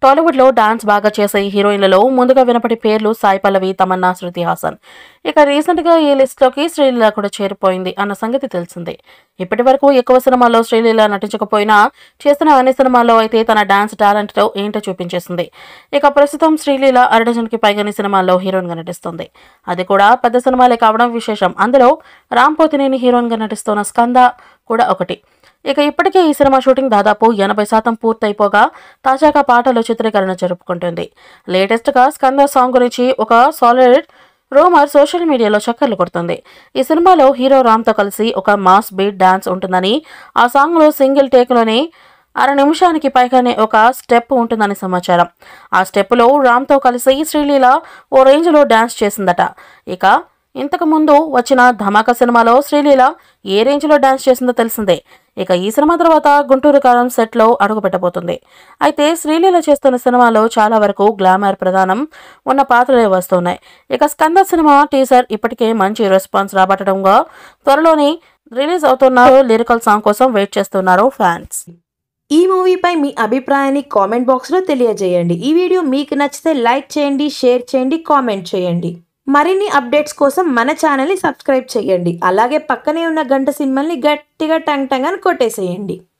టాలీవుడ్ లో డాన్స్ బాగా చేసే హీరోయిన్లలో ముందుగా వినపడి పేర్లు సాయి పల్లవి తమన్నా శృతి హాసన్ ఇక రీసెంట్ గా ఈ లిస్ట్ లోకి శ్రీలీల కూడా చేరిపోయింది అన్న సంగతి తెలిసిందే ఇప్పటి వరకు ఎక్కువ సినిమాల్లో శ్రీలీల నటించకపోయినా చేసిన అన్ని సినిమాల్లో అయితే తన డాన్స్ టాలెంట్ తో ఏంటో చూపించేసింది ఇక ప్రస్తుతం శ్రీలీల అరడజన్ కి పైగాని సినిమాల్లో హీరోయిన్ గా నటిస్తుంది అది కూడా పెద్ద సినిమాలే కావడం విశేషం అందులో రామ్ పోతినేని హీరోయిన్ గా నటిస్తున్న స్కంద కూడా ఒకటి ఇక ఇప్పటికే ఈ సినిమా షూటింగ్ దాదాపు ఎనభై శాతం పూర్తయిపోగా తాజాగా పాటలు చిత్రీకరణ జరుపుకుంటుంది లేటెస్ట్ గా స్కంద సాంగ్ గురించి ఒక సాలిడ్ రూమర్ సోషల్ మీడియాలో చక్కర్లు కొడుతుంది ఈ సినిమాలో హీరో రామ్ తో కలిసి ఒక మాస్ బీట్ డాన్స్ ఉంటుందని ఆ సాంగ్ లో సింగిల్ టేక్ లోనే అర నిమిషానికి పైగానే ఒక స్టెప్ ఉంటుందని సమాచారం ఆ స్టెప్లో రామ్తో కలిసి శ్రీలీల ఓ రేంజ్లో డాన్స్ చేసిందట ఇక ఇంతకు ముందు వచ్చిన ధమాకా సినిమాలో శ్రీలీల ఏ రేంజ్లో డాన్స్ చేసిందో తెలిసిందే ఇక ఈ సినిమా తర్వాత గుంటూరు కారం సెట్లో అడుగు పెట్టబోతుంది అయితే శ్రీలీల చేస్తున్న సినిమాలో చాలా వరకు గ్లామర్ ప్రధానం ఉన్న పాత్రలే వస్తున్నాయి ఇక స్కంద సినిమా టీజర్ ఇప్పటికే మంచి రెస్పాన్స్ రాబట్టడంగా త్వరలోనే రిలీజ్ అవుతున్న లిరికల్ సాంగ్ కోసం వెయిట్ చేస్తున్నారు ఫ్యాన్స్ ఈ మూవీపై మీ అభిప్రాయాన్ని కామెంట్ బాక్స్లో తెలియజేయండి ఈ వీడియో మీకు నచ్చితే లైక్ చేయండి షేర్ చేయండి కామెంట్ చేయండి మరిన్ని అప్డేట్స్ కోసం మన ఛానల్ని సబ్స్క్రైబ్ చేయండి అలాగే పక్కనే ఉన్న గంట సినిమల్ని గట్టిగా టంగ్ టంగ్ అని కొట్టేసేయండి